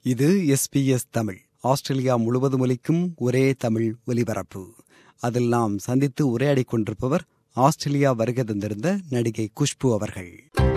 இது SBS Tamil Australia முழுவதும் ஒலிக்கும் ஒரே தமிழ் ஒலிபரப்பு அதில் நாம் சந்தித்து உரையாடிக் கொண்டிருப்பவர் ஆஸ்திரேலியா வருகை தந்திருந்த நடிகை குஷ்பு அவர்கள்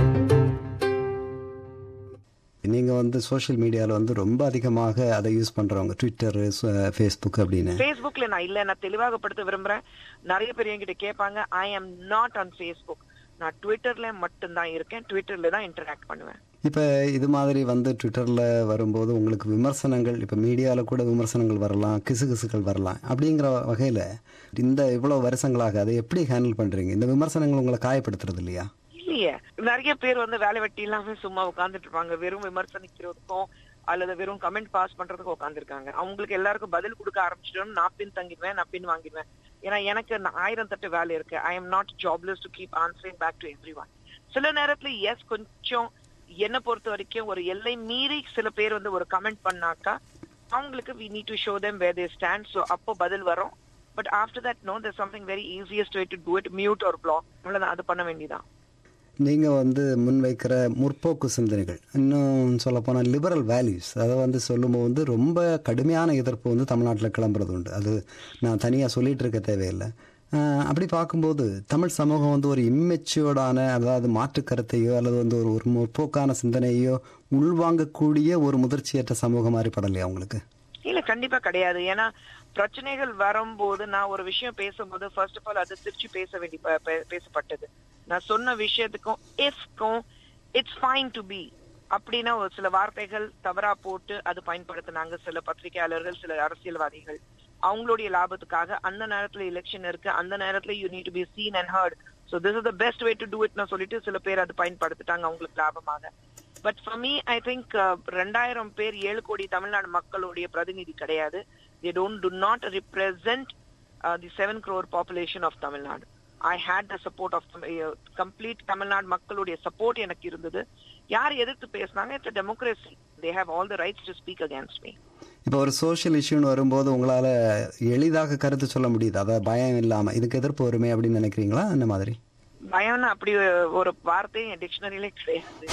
நீங்க வந்து சோஷியல் மீடியால வந்து ரொம்ப அதிகமாக அதை யூஸ் பண்றவங்க ட்விட்டர் ஃபேஸ்புக் அப்படின்னு ஃபேஸ்புக்ல நான் இல்ல நான் தெளிவாகப்படுத்த விரும்புறேன் நிறைய பேர் என்கிட்ட கேட்பாங்க I am not on Facebook நான் ட்விட்டர்ல மட்டும்தான் இருக்கேன் ட்விட்டர்ல தான் இன்டராக்ட் பண்ணுவேன் இப்ப இது மாதிரி வந்து ட்விட்டர்ல வரும்போது உங்களுக்கு விமர்சனங்கள் இப்ப மீடியால கூட விமர்சனங்கள் வரலாம் கிசுகிசுகள் வரலாம் அப்படிங்கிற வகையில இந்த இவ்வளவு வருஷங்களாக அதை எப்படி ஹேண்டில் பண்றீங்க இந்த விமர்சனங்கள் உங்களை காயப்படுத்துறது இல்லையா இல்லையே நிறைய பேர் வந்து வேலை வெட்டி இல்லாம சும்மா உட்கார்ந்துட்டு இருப்பாங்க வெறும் விமர்சனிக்கிறதுக்கும் அல்லது வெறும் கமெண்ட் பாஸ் பண்றதுக்கும் உட்காந்துருக்காங்க அவங்களுக்கு எல்லாருக்கும் பதில் கொடுக்க ஆரம்பிச்சிட்டோம் நான் பின் தங்கிடுவேன் நான் பின் வாங்கிடுவேன் ஏன்னா எனக்கு ஆயிரம் தட்டு வேலை இருக்கு I am not jobless to keep answering back to every one சில நேரத்துல எஸ் கொஞ்சம் என்ன பொறுத்த வரைக்கும் ஒரு எல்லை மீறி சில பேர் வந்து ஒரு கமெண்ட் பண்ணாக்கா அவங்களுக்கு we need to show them where they stand so அப்போ பதில் வரும் but after that no there something very easiest way to do it mute ஒரு பிளாக் அவ்வளவுதான் அது பண்ண வேண்டியதான் நீங்க வந்து முன்வைக்கிற முற்போக்கு சிந்தனைகள் இன்னும் சொல்ல போனா லிபரல் வேல்யூஸ் அதை வந்து சொல்லும்போது வந்து ரொம்ப கடுமையான எதிர்ப்பு வந்து தமிழ்நாட்டில் கிளம்புறது உண்டு அது நான் தனியாக சொல்லிட்டு இருக்க தேவையில்லை அப்படி பார்க்கும்போது தமிழ் சமூகம் வந்து ஒரு இம்மெச்சுவர்டான அதாவது மாற்று கருத்தையோ அல்லது வந்து ஒரு ஒரு முற்போக்கான சிந்தனையோ உள்வாங்கக்கூடிய ஒரு முதிர்ச்சியற்ற சமூகம் மாதிரி படலையா உங்களுக்கு இல்ல கண்டிப்பா கிடையாது ஏன்னா பிரச்சனைகள் வரும்போது நான் ஒரு விஷயம் பேசும்போது ஃபர்ஸ்ட் ஆஃப் ஆல் அது திருச்சி பேச வேண்டி பேசப்பட்டது நான் சொன்ன விஷயத்துக்கும் இஃப்க்கும் இட்ஸ் ஃபைன் டு பி அப்படின்னா ஒரு சில வார்த்தைகள் தவறா போட்டு அது பயன்படுத்தினாங்க சில பத்திரிகையாளர்கள் சில அரசியல்வாதிகள் அவங்களுடைய லாபத்துக்காக அந்த நேரத்துல எலெக்ஷன் இருக்கு அந்த நேரத்துல you need to be seen and heard so this is the best way to do it சொல்லிட்டு சில பேர் அது பயன்படுத்திட்டாங்க அவங்களுக்கு லாபமாக but for me I think ரெண்டாயிரம் பேர் ஏழு கோடி தமிழ்நாடு மக்களுடைய பிரதிநிதி கிடையாது they don't to not represent the seven crore population of Tamil Nadu I had the support of complete Tamil Nadu மக்களுடைய சப்போர்ட் எனக்கு இருந்தது யார் எதிர்த்து பேசினாங்க it's democracy they have all the rights to speak against me இப்போ ஒரு சோஷியல் இஷ்யூன்னு வரும்போது உங்களால எளிதாக கருத்து சொல்ல முடியுது அதாவது பயம் இல்லாம இதுக்கு எதிர்ப்பு வருமே அப்படின்னு நினைக்கிறீங்களா அந்த மாதிரி பயம்னா அப்படி ஒரு வார்த்தை என் டிக்ஷனரியிலே கிடையாது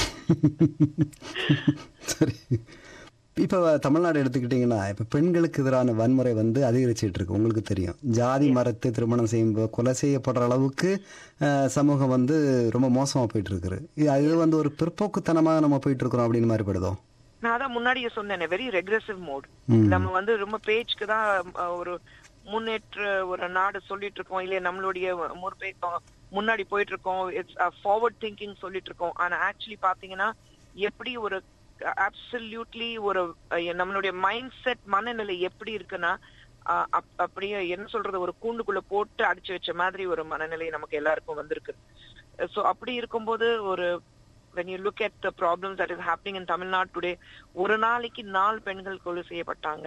சரி இப்போ தமிழ்நாடு எடுத்துக்கிட்டிங்கன்னா இப்போ பெண்களுக்கு எதிரான வன்முறை வந்து அதிகரிச்சிட்டு இருக்கு உங்களுக்கு தெரியும் ஜாதி மரத்து திருமணம் செய்யும்போது கொலை செய்யப்படுற அளவுக்கு சமூகம் வந்து ரொம்ப மோசமாக போயிட்டு இருக்குது இது வந்து ஒரு பிற்போக்குத்தனமாக நம்ம போயிட்டு இருக்கிறோம் அப்படின்னு மாதிரி படுதோ நான் அதான் முன்னாடியே சொன்னேன் வெரி ரெக்ரெசிவ் மோட் நம்ம வந்து ரொம்ப பேச்சுக்கு தான் ஒரு முன்னேற்ற ஒரு நாடு சொல்லிட்டு இருக்கோம் இல்லையா நம்மளுடைய முற்பே முன்னாடி போயிட்டு இருக்கோம் இட்ஸ் ஃபார்வர்ட் திங்கிங் சொல்லிட்டு இருக்கோம் ஆனா ஆக்சுவலி பாத்தீங்கன்னா எப்படி ஒரு அப்சல்யூட்லி ஒரு நம்மளுடைய மைண்ட் செட் மனநிலை எப்படி இருக்குன்னா அப்படியே என்ன சொல்றது ஒரு கூண்டுக்குள்ள போட்டு அடிச்சு வச்ச மாதிரி ஒரு மனநிலை நமக்கு எல்லாருக்கும் வந்திருக்கு சோ அப்படி இருக்கும்போது ஒரு when you look at the problems that is happening in Tamil Nadu today ஒரு நாளைக்கு நாலு பெண்கள் கொலை செய்யப்பட்டாங்க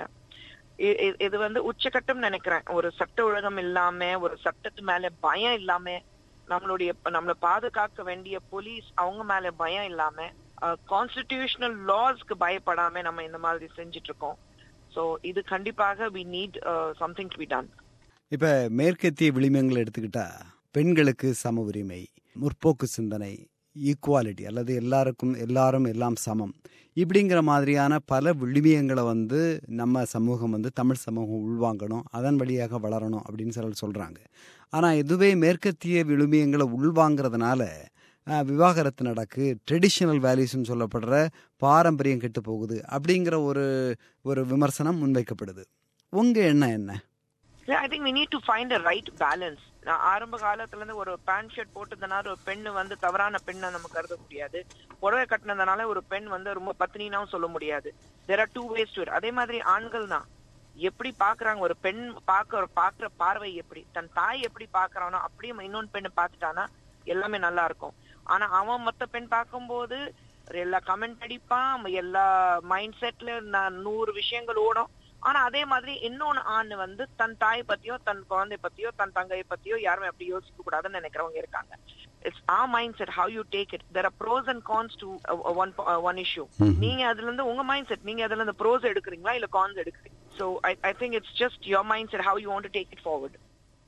இது வந்து உச்சகட்டம் நினைக்கிறேன் ஒரு சட்ட ஒழுங்கம் இல்லாம ஒரு சட்டத்து மேல பயம் இல்லாம நம்மளுடைய நம்மளை பாதுகாக்க வேண்டிய போலீஸ் அவங்க மேல பயம் இல்லாம கான்ஸ்டிடியூஷனல் லாஸ்க்கு பயப்படாம நம்ம இந்த மாதிரி செஞ்சுட்டு இருக்கோம் ஸோ இது கண்டிப்பாக we need something to be done இப்ப மேற்கத்திய விளிம்பங்களை எடுத்துக்கிட்டா பெண்களுக்கு சம உரிமை முற்போக்கு சிந்தனை ஈக்குவாலிட்டி அல்லது எல்லாருக்கும் எல்லாரும் எல்லாம் சமம் இப்படிங்கிற மாதிரியான பல விழுமியங்களை வந்து நம்ம சமூகம் வந்து தமிழ் சமூகம் உள்வாங்கணும் அதன் வழியாக வளரணும் அப்படின்னு சிலர் சொல்கிறாங்க ஆனால் இதுவே மேற்கத்திய விழுமியங்களை உள்வாங்கிறதுனால விவாகரத்து நடக்கு ட்ரெடிஷ்னல் வேல்யூஸ்னு சொல்லப்படுற பாரம்பரியம் கெட்டு போகுது அப்படிங்கிற ஒரு ஒரு விமர்சனம் முன்வைக்கப்படுது உங்க எண்ணம் என்ன I think we need to find a right balance நான் ஆரம்ப காலத்துல இருந்து ஒரு பேண்ட் ஷர்ட் போட்டதுனால ஒரு பெண்ணு வந்து தவறான பெண்ணை நம்ம கருத முடியாது புடவை கட்டினதுனால ஒரு பெண் வந்து ரொம்ப பத்தினாவும் சொல்ல முடியாது there are two ways to அதே மாதிரி ஆண்கள் தான் எப்படி பாக்குறாங்க ஒரு பெண் பார்க்க ஒரு பாக்குற பார்வை எப்படி தன் தாய் எப்படி பாக்குறானோ அப்படியே இன்னொன்று பெண்ணை பார்த்துட்டானா எல்லாமே நல்லா இருக்கும் ஆனா அவன் மொத்த பெண் பார்க்கும்போது எல்லா கமெண்ட் அடிப்பான் எல்லா மைண்ட் செட்ல நான் நூறு விஷயங்கள் ஓடும் ஆனா அதே மாதிரி இன்னொன்னு ஆண் வந்து தன் தாய் பத்தியோ தன் குழந்தை பத்தியோ தன் தங்கையை பத்தியோ யாருமே அப்படி யோசிக்க கூடாதுன்னு நினைக்கிறவங்க இருக்காங்க it's a mindset how you take it there are pros and cons to one one issue நீங்க அதுல இருந்து உங்க மைண்ட் செட் நீங்க அதுல இருந்து ப்ரோஸ் எடுக்கிறீங்களா இல்ல கான்ஸ் எடுக்கிறீங்க so I I think it's just your mindset how you want to take it forward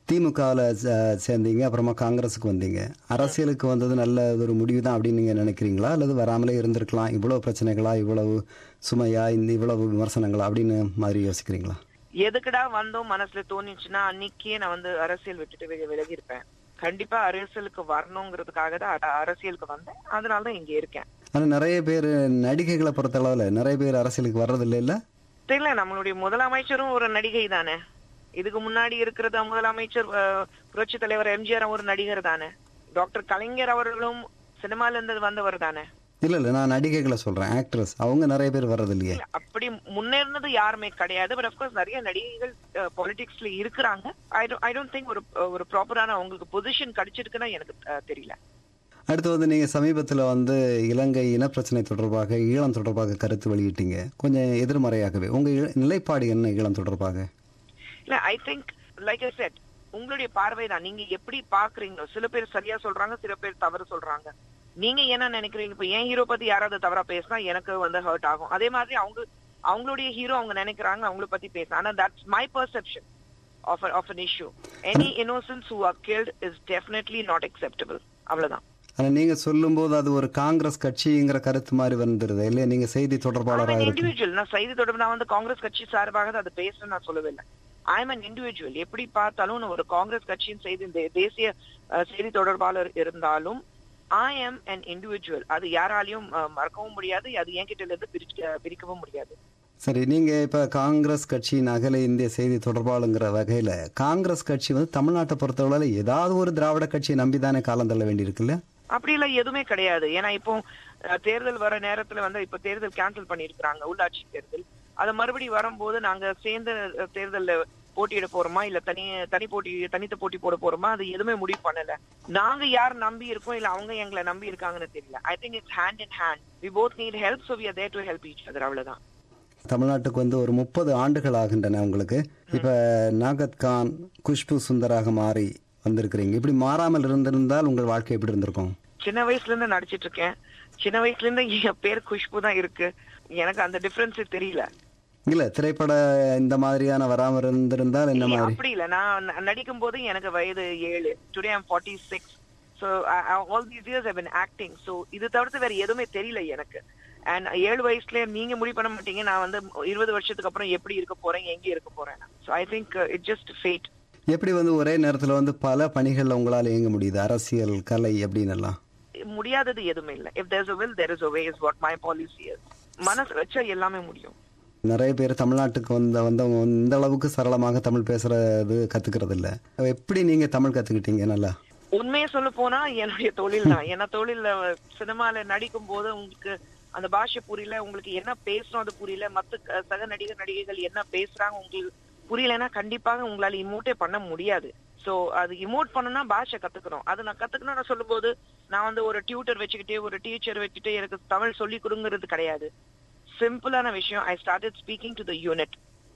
திமுகவில் சேர்ந்தீங்க அப்புறமா காங்கிரஸுக்கு வந்தீங்க அரசியலுக்கு வந்தது நல்ல ஒரு முடிவு தான் அப்படின்னு நீங்கள் நினைக்கிறீங்களா அல்லது வராமலே இருந்திருக்கலாம் இவ்வளோ பிரச்சனைகளா இவ்வளவு சுமையா இந்த இவ்வளவு விமர்சனங்களா அப்படின்னு மாதிரி யோசிக்கிறீங்களா எதுக்குடா வந்தோம் மனசுல தோணுச்சுன்னா அன்னைக்கே நான் வந்து அரசியல் விட்டுட்டு வெளி- விலகி இருப்பேன் கண்டிப்பா அரசியலுக்கு வரணுங்கிறதுக்காக தான் அ- அரசியலுக்கு வந்தேன் அதனால தான் இங்க இருக்கேன் ஆனால் நிறைய பேர் நடிகைகளை பொறுத்தளவில் நிறைய பேர் அரசியலுக்கு வர்றதில்லை இல்லை தெரியல நம்மளுடைய முதலமைச்சரும் ஒரு நடிகை தானே இதுக்கு முன்னாடி இருக்கிறது முதலமைச்சர் அஹ், புரட்சி தலைவர் எம்ஜிஆர் ஒரு நடிகர் தானே டாக்டர் கலைஞர் அவர்களும் சினிமால இருந்து வந்தவர் தானே இல்லை இல்லை நான் நடிகைகளை சொல்கிறேன் ஆக்ட்ரஸ் அவங்க நிறைய பேர் வர்றதில்லையே இல்ல, அப்படி முன்னேறினது யாருமே கிடையாது பட் அஃப்கோர்ஸ் நிறைய நடிகைகள் பாலிடிக்ஸ்ல இருக்கிறாங்க ஐ டோன்ட் திங்க் ஒரு ஒரு ப்ராப்பரான அவங்களுக்கு பொசிஷன் கிடைச்சிருக்குன்னா எனக்கு அஹ், தெரியல அடுத்து வந்து நீங்கள் சமீபத்தில் வந்து இலங்கை இனப்பிரச்சனை தொடர்பாக ஈழம் தொடர்பாக கருத்து வெளியிட்டீங்க கொஞ்சம் எதிர்மறையாகவே உங்கள் நிலைப்பாடு என்ன ஈழம் தொடர்பாக இல்ல I think like I said உங்களுடைய பார்வை தான் நீங்க எப்படி பாக்குறீங்களோ சில பேர் சரியா சொல்றாங்க சில பேர் தவறு சொல்றாங்க நீங்க என்ன நினைக்கிறீங்க இப்ப என் ஹீரோ பத்தி யாராவது தவறா பேசினா எனக்கு வந்து ஹர்ட் ஆகும் அதே மாதிரி அவங்க அவங்களுடைய ஹீரோ அவங்க நினைக்கிறாங்க அவங்கள பத்தி பேச ஆனா that's my perception of of an issue any innocence who are killed is definitely not acceptable அவ்வளவுதான் ஆனால் நீங்கள் சொல்லும்போது அது ஒரு காங்கிரஸ் கட்சிங்கிற கருத்து மாதிரி வந்துடுது இல்லையா நீங்கள் செய்தி தொடர்பாளராக இருக்கு இண்டிவிஜுவல் நான் செய்தி தொடர்பு நான் வந்து காங்கிரஸ் கட்சி சார்பாக தான் அதை பேசுறேன் நான் சொல்லவே இல்லை ஐ எம் அன் இண்டிவிஜுவல் எப்படி பார்த்தாலும் நான் ஒரு காங்கிரஸ் கட்சியின் செய்தி தே- தேசிய அஹ், செய்தி தொடர்பாளர் இருந்தாலும் ஐ எம் அன் இண்டிவிஜுவல் அது யாராலையும் அஹ், மறக்கவும் முடியாது அது என்கிட்ட இருந்து பிரிக்க பிரிக்கவும் முடியாது சரி நீங்கள் இப்போ காங்கிரஸ் கட்சியின் அகல இந்திய செய்தி தொடர்பாளுங்கிற வகையில் காங்கிரஸ் கட்சி வந்து தமிழ்நாட்டை பொறுத்தவரை ஏதாவது ஒரு திராவிட கட்சியை நம்பி தானே காலம் தள்ள வேண்டியிருக்குல்ல அப்படி எல்லாம் எதுவுமே கிடையாது ஏன்னா இப்போ அஹ், தேர்தல் வர நேரத்துல வந்து இப்ப தேர்தல் கேன்சல் பண்ணிருக்காங்க உள்ளாட்சி தேர்தல் அது மறுபடியும் வரும்போது நாங்க சேர்ந்து அஹ், தேர்தல்ல போட்டியிட போறோமா இல்ல தனி தனி போட்டி தனித்த போட்டி போட போறோமா அது எதுவுமே முடிவு பண்ணல நாங்க யார் நம்பி இருக்கோம் இல்ல அவங்க எங்களை நம்பி இருக்காங்கன்னு தெரியல I think it's hand in hand we both need help so we are there to help each other அவ்வளவுதான் தமிழ்நாட்டுக்கு வந்து ஒரு முப்பது ஆண்டுகள் ஆகின்றன உங்களுக்கு இப்போ நாகத் கான் குஷ்பு சுந்தராக மாறி வந்திருக்கிறீங்க இப்படி மாறாமல் இருந்திருந்தால் உங்கள் வாழ்க்கை எப்படி இருந்திருக்கும் சின்ன வயசுல இருந்து நடிச்சிட்டு இருக்கேன் சின்ன வயசுல இருந்து என் பேர் குஷ்பு தான் இருக்கு எனக்கு அந்த டிஃபரன்ஸ் தெரியல இல்ல திரைப்பட இந்த மாதிரியான வராமல் இருந்திருந்தால் என்ன இல்ல, மாதிரி அப்படி இல்ல நான் ந- நடிக்கும் போது எனக்கு வயது ஏழு today I'm forty six so all these years been acting so இது தவிர்த்து வேற எதுவுமே தெரியல எனக்கு அண்ட் ஏழு வயசுல நீங்க முடிவு பண்ண மாட்டீங்க நான் வந்து இருபது வருஷத்துக்கு அப்புறம் எப்படி இருக்க போறேன் எங்க இருக்க போறேன் so I think it just fate எப்படி வந்து ஒரே நேரத்துல வந்து பல பணிகள்ல உங்களால் இயங்க முடியுது அரசியல் கலை அப்படின்னு எல்லாம் முடியாதது எதுவுமே இல்ல if there's a will there is a way is what my policy is மனசு வச்சா எல்லாமே முடியும் நிறைய பேர் தமிழ்நாட்டுக்கு வந்த வந்தவங்க வந்து இந்த அளவுக்கு சரளமாக தமிழ் பேசுறது கத்துக்கிறது இல்ல எப்படி நீங்க தமிழ் கத்துக்கிட்டீங்க நல்லா உண்மையை சொல்ல போனா என்னுடைய தொழில் தான் ஏன்னா தொழில்ல சினிமால நடிக்கும் போது உங்களுக்கு அந்த பாஷை புரியல உங்களுக்கு என்ன பேசுறோம் அது புரியல மத்த க- சக நடிகர் நடிகைகள் என்ன பேசுறாங்க உங்களுக்கு புரியலன்னா கண்டிப்பாக உங்களால இமோட்டே பண்ண முடியாது சோ அது இமோட் பண்ணணும்னா பாஷை கத்துக்கணும் அது நான் கத்துக்கணும்னு சொல்லும்போது நான் வந்து ஒரு டியூட்டர் வச்சுக்கிட்டே ஒரு டீச்சர் வச்சுக்கிட்டே எனக்கு தமிழ் சொல்லி கொடுங்கிறது கிடையாது சிம்பிளான விஷயம் I started speaking to the unit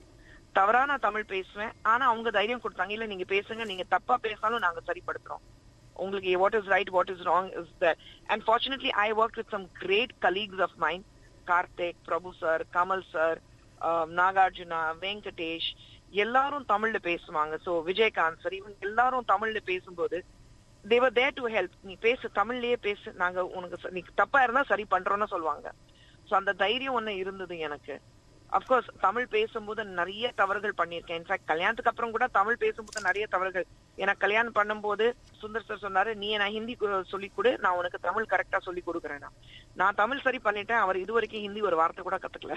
தவறா நான் தமிழ் பேசுவேன் ஆனா அவங்க தைரியம் கொடுத்தாங்க இல்ல நீங்க பேசுங்க நீங்க தப்பா பேசினாலும் நாங்க சரிப்படுத்துறோம் உங்களுக்கு what is right what is wrong is the and fortunately I work with some great colleagues of mind Karthik Prabhu sir Kamal sir Nagarjuna Venkatesh எல்லாரும் தமிழ்ல பேசுவாங்க சோ விஜயகாந்த் சார் இவங்க எல்லாரும் தமிழ்ல பேசும்போது தேவர் தேர் டு ஹெல்ப் நீ பேசு தமிழ்லயே பேசு நாங்க உனக்கு ச- நீ தப்பா இருந்தா சரி பண்றோம்னு சொல்லுவாங்க சோ அந்த தைரியம் ஒண்ணு இருந்தது எனக்கு அப்கோர்ஸ் தமிழ் பேசும்போது நிறைய தவறுகள் பண்ணியிருக்கேன் இன்ஃபேக்ட் கல்யாணத்துக்கு அப்புறம் கூட தமிழ் பேசும்போது நிறைய தவறுகள் எனக்கு கல்யாணம் பண்ணும்போது சுந்தர் சார் சொன்னாரு நீ நான் ஹிந்தி கு- சொல்லிக் கொடு நான் உனக்கு தமிழ் கரெக்டா சொல்லி கொடுக்குறேன் நான் தமிழ் சரி பண்ணிட்டேன் அவர் இது வரைக்கும் ஹிந்தி ஒரு வார்த்தை கூட கத்துக்கல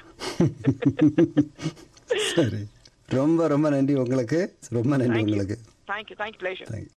சரி ரொம்ப ரொம்ப நன்றி உங்களுக்கு ரொம்ப நன்றி உங்களுக்கு தேங்க்யூ தேங்க்யூ பிளேஷர் தேங்க்யூ